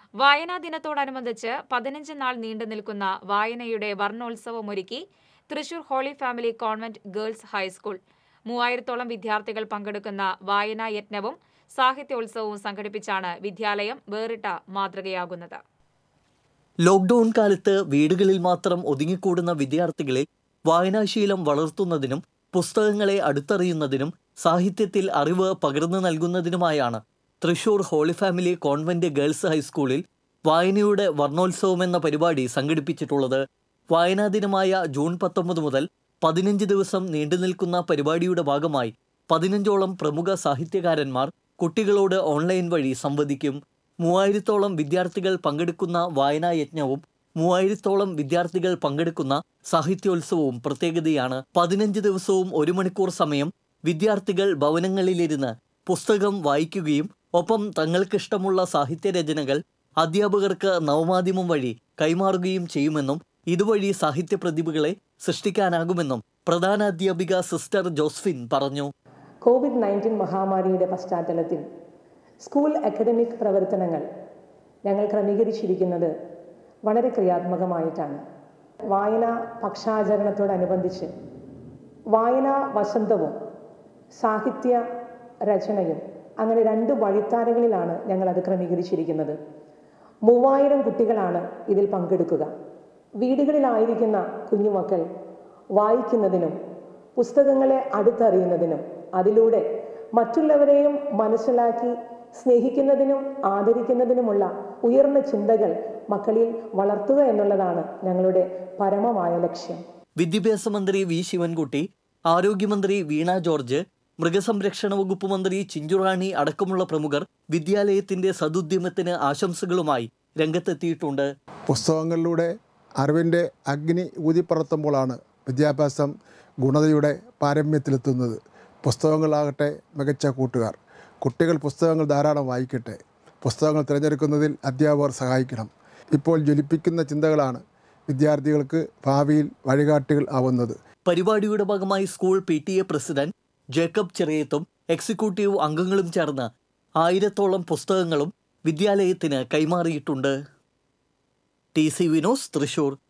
വായനാ ദിനത്തോടനുബന്ധിച്ച് പതിനഞ്ച് നാൾ നീണ്ടു നിൽക്കുന്ന വായനയുടെ വർണ്ണോത്സവമൊരുക്കി Thrissur Holy Family Convent Girls High School മൂവായിരത്തോളം വിദ്യാർത്ഥികൾ പങ്കെടുക്കുന്ന വായനാ യജ്ഞവും സാഹിത്യോത്സവവും സംഘടിപ്പിച്ചാണ് വിദ്യാലയം വേറിട്ട മാതൃകയാകുന്നത് ലോക്ക്ഡൌൺ കാലത്ത് വീടുകളിൽ മാത്രം ഒതുങ്ങിക്കൂടുന്ന വിദ്യാർത്ഥികളെ വായനാശീലം വളർത്തുന്നതിനും പുസ്തകങ്ങളെ അടുത്തറിയുന്നതിനും സാഹിത്യത്തിൽ അറിവ് പകർന്നു നൽകുന്നതിനുമായാണ് Thrissur Holy Family Convent Girls ഹൈസ്കൂളിൽ വായനയുടെ വർണ്ണോത്സവം എന്ന പരിപാടി സംഘടിപ്പിച്ചിട്ടുള്ളത് വായനാ ദിനമായ ജൂൺ പത്തൊമ്പത് മുതൽ പതിനഞ്ച് ദിവസം നീണ്ടുനിൽക്കുന്ന പരിപാടിയുടെ ഭാഗമായി പതിനഞ്ചോളം പ്രമുഖ സാഹിത്യകാരന്മാർ കുട്ടികളോട് ഓൺലൈൻ വഴി സംവദിക്കും മൂവായിരത്തോളം വിദ്യാർത്ഥികൾ പങ്കെടുക്കുന്ന വായനാ യജ്ഞവും മൂവായിരത്തോളം വിദ്യാർത്ഥികൾ പങ്കെടുക്കുന്ന സാഹിത്യോത്സവവും പ്രത്യേകതയാണ് പതിനഞ്ച് ദിവസവും ഒരു മണിക്കൂർ സമയം വിദ്യാർത്ഥികൾ ഭവനങ്ങളിലിരുന്ന് പുസ്തകം വായിക്കുകയും ഒപ്പം തങ്ങൾക്കിഷ്ടമുള്ള സാഹിത്യരചനകൾ അധ്യാപകർക്ക് നവമാധ്യമം വഴി കൈമാറുകയും ചെയ്യുമെന്നും ഇതുവഴി സാഹിത്യ പ്രതിഭകളെ സൃഷ്ടിക്കാനാകുമെന്നും പ്രധാന അധ്യാപിക സിസ്റ്റർ ജോസ്ഫിൻ പറഞ്ഞു കോവിഡ് നയൻറ്റീൻ മഹാമാരിയുടെ പശ്ചാത്തലത്തിൽ സ്കൂൾ അക്കാഡമിക് പ്രവർത്തനങ്ങൾ ഞങ്ങൾ ക്രമീകരിച്ചിരിക്കുന്നത് വളരെ ക്രിയാത്മകമായിട്ടാണ് വായനാ പക്ഷാചരണത്തോടനുബന്ധിച്ച് വായനാ വസന്തവും സാഹിത്യ രചനയും അങ്ങനെ രണ്ട് വഴിത്താരകളിലാണ് ഞങ്ങൾ അത് ക്രമീകരിച്ചിരിക്കുന്നത് മൂവായിരം കുട്ടികളാണ് ഇതിൽ പങ്കെടുക്കുക വീടുകളിലായിരിക്കുന്ന കുഞ്ഞുമക്കൾ വായിക്കുന്നതിനും പുസ്തകങ്ങളെ അടുത്തറിയുന്നതിനും അതിലൂടെ മറ്റുള്ളവരെയും മനസ്സിലാക്കി സ്നേഹിക്കുന്നതിനും ആദരിക്കുന്നതിനുമുള്ള ഉയർന്ന ചിന്തകൾ മക്കളിൽ വളർത്തുക എന്നുള്ളതാണ് ഞങ്ങളുടെ പരമമായ ലക്ഷ്യം വിദ്യാഭ്യാസ മന്ത്രി വി ശിവൻകുട്ടി ആരോഗ്യമന്ത്രി വീണ ജോർജ് മൃഗസംരക്ഷണ വകുപ്പ് മന്ത്രി ചിഞ്ചുറാണി അടക്കമുള്ള പ്രമുഖർ വിദ്യാലയത്തിന്റെ സതുദ്യമത്തിന് ആശംസകളുമായി രംഗത്തെത്തിയിട്ടുണ്ട് പുസ്തകങ്ങളിലൂടെ അറിവിൻ്റെ അഗ്നി ഊതിപ്പറത്തുമ്പോഴാണ് വിദ്യാഭ്യാസം ഗുണതയുടെ പാരമ്യത്തിലെത്തുന്നത് പുസ്തകങ്ങളാകട്ടെ മികച്ച കൂട്ടുകാർ കുട്ടികൾ പുസ്തകങ്ങൾ ധാരാളം വായിക്കട്ടെ പുസ്തകങ്ങൾ തിരഞ്ഞെടുക്കുന്നതിൽ അധ്യാപകർ സഹായിക്കണം ഇപ്പോൾ ജ്വലിപ്പിക്കുന്ന ചിന്തകളാണ് വിദ്യാർത്ഥികൾക്ക് ഭാവിയിൽ വഴികാട്ടികൾ ആവുന്നത് പരിപാടിയുടെ ഭാഗമായി school P T A president Jacob ചെറിയത്തും എക്സിക്യൂട്ടീവ് അംഗങ്ങളും ചേർന്ന് ആയിരത്തോളം പുസ്തകങ്ങളും വിദ്യാലയത്തിന് കൈമാറിയിട്ടുണ്ട് ടി സി വിനോസ് തൃശൂർ